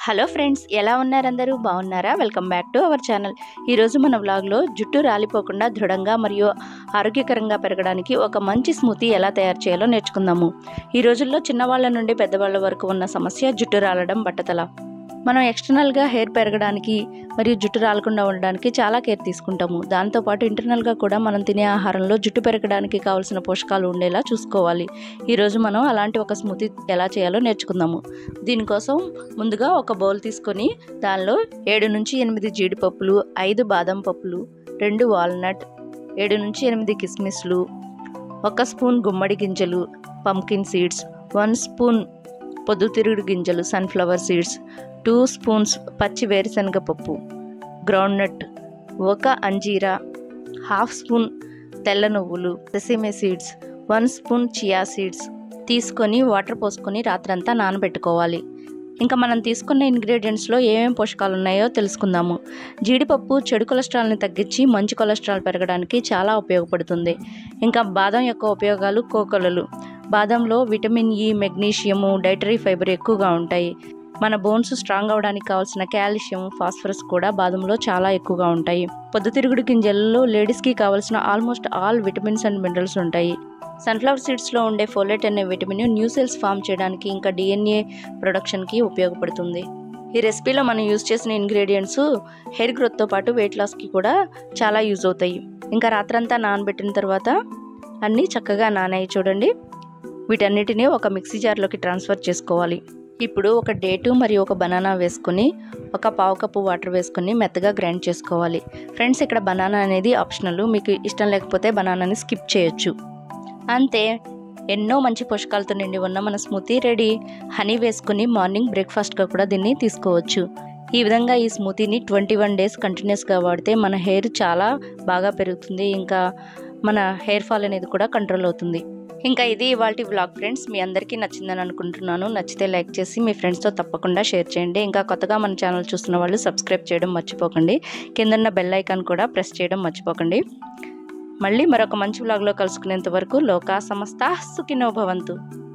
hello friends ఎలా ఉన్నారు అందరూ బాగున్నారా welcome back to our channel ఈరోజు మన వ్లాగ్లో జుట్టు రాలిపోకుండా దృఢంగా మరియు ఆరోగ్యకరంగా పెరగడానికి ఒక మంచి స్మూతీ ఎలా తయారు చేయాలో నేర్చుకుందాము ఈ రోజుల్లో చిన్నవాళ్ళ నుండి పెద్దవాళ్ళ వరకు ఉన్న సమస్య జుట్టు రాలడం బట్టతల మనం ఎక్స్టర్నల్గా హెయిర్ పెరగడానికి మరియు జుట్టు రాలకుండా ఉండడానికి చాలా కేర్ తీసుకుంటాము దాంతోపాటు ఇంటర్నల్గా కూడా మనం తినే ఆహారంలో జుట్టు పెరగడానికి కావాల్సిన పోషకాలు ఉండేలా చూసుకోవాలి ఈరోజు మనం అలాంటి ఒక స్మూతీ ఎలా చేయాలో నేర్చుకుందాము దీనికోసం ముందుగా ఒక బౌల్ తీసుకొని దానిలో ఏడు నుంచి ఎనిమిది జీడిపప్పులు ఐదు బాదం పప్పులు రెండు వాల్నట్ ఏడు నుంచి ఎనిమిది కిస్మిస్లు ఒక స్పూన్ గుమ్మడి గింజలు పంకిన్ సీడ్స్ వన్ స్పూన్ పొద్దుతిరుగుడు గింజలు సన్ఫ్లవర్ సీడ్స్ టూ స్పూన్స్ పచ్చి వేరుశనగ పప్పు గ్రౌండ్నట్ ఒక అంజీరా హాఫ్ స్పూన్ తెల్ల నువ్వులు sesame seeds one spoon chia seeds తీసుకొని వాటర్ పోసుకొని రాత్రంతా నానబెట్టుకోవాలి ఇంకా మనం తీసుకున్న ఇంగ్రీడియంట్స్లో ఏమేమి పోషకాలు ఉన్నాయో తెలుసుకుందాము జీడిపప్పు చెడు కొలెస్ట్రాల్ని తగ్గించి మంచి కొలెస్ట్రాల్ పెరగడానికి చాలా ఉపయోగపడుతుంది ఇంకా బాదం యొక్క ఉపయోగాలు కోకొలలు బాదంలో vitamin E magnesium dietary fibre ఎక్కువగా ఉంటాయి మన బోన్స్ స్ట్రాంగ్ అవడానికి కావాల్సిన కాల్షియం ఫాస్ఫరస్ కూడా బాదంలో చాలా ఎక్కువగా ఉంటాయి పొద్దుతిరుగుడు గింజల్లో లేడీస్కి కావాల్సిన almost all vitamins and minerals ఉంటాయి సన్ఫ్లవర్ సీడ్స్లో ఉండే ఫోలెట్ అనే విటమిన్ న్యూ సెల్స్ ఫామ్ చేయడానికి ఇంకా డిఎన్ఏ ప్రొడక్షన్కి ఉపయోగపడుతుంది ఈ రెసిపీలో మనం యూజ్ చేసిన ఇంగ్రీడియంట్స్ హెయిర్ గ్రోత్తో పాటు వెయిట్ లాస్కి కూడా చాలా యూజ్ అవుతాయి ఇంకా రాత్రంతా నానబెట్టిన తర్వాత అన్నీ చక్కగా నానాయి చూడండి వీటన్నిటిని ఒక మిక్సీ జార్లోకి ట్రాన్స్ఫర్ చేసుకోవాలి ఇప్పుడు ఒక డేటు మరియు ఒక బనానా వేసుకొని ఒక పావు కప్పు వాటర్ వేసుకొని మెత్తగా గ్రైండ్ చేసుకోవాలి ఫ్రెండ్స్ ఇక్కడ బనానా అనేది ఆప్షనల్ మీకు ఇష్టం లేకపోతే బనానాని స్కిప్ చేయొచ్చు అంతే ఎన్నో మంచి పోషకాలతో నిండి ఉన్న మన స్మూతీ రెడీ హనీ వేసుకుని మార్నింగ్ బ్రేక్ఫాస్ట్గా కూడా దీన్ని తీసుకోవచ్చు ఈ విధంగా ఈ స్మూతీని ట్వంటీ వన్ డేస్ కంటిన్యూస్గా వాడితే మన హెయిర్ చాలా బాగా పెరుగుతుంది ఇంకా మన హెయిర్ ఫాల్ అనేది కూడా కంట్రోల్ అవుతుంది ఇంకా ఇది ఇవాళ వ్లాగ్ ఫ్రెండ్స్ మీ అందరికీ నచ్చిందని అనుకుంటున్నాను నచ్చితే లైక్ చేసి మీ ఫ్రెండ్స్తో తప్పకుండా షేర్ చేయండి ఇంకా కొత్తగా మన ఛానల్ చూస్తున్న వాళ్ళు సబ్స్క్రైబ్ చేయడం మర్చిపోకండి కిందన్న బెల్ ఐకాన్ కూడా ప్రెస్ చేయడం మర్చిపోకండి మళ్ళీ మరొక మంచి వ్లాగ్లో కలుసుకునేంత వరకు లోకా సమస్త సుఖినో భవంతు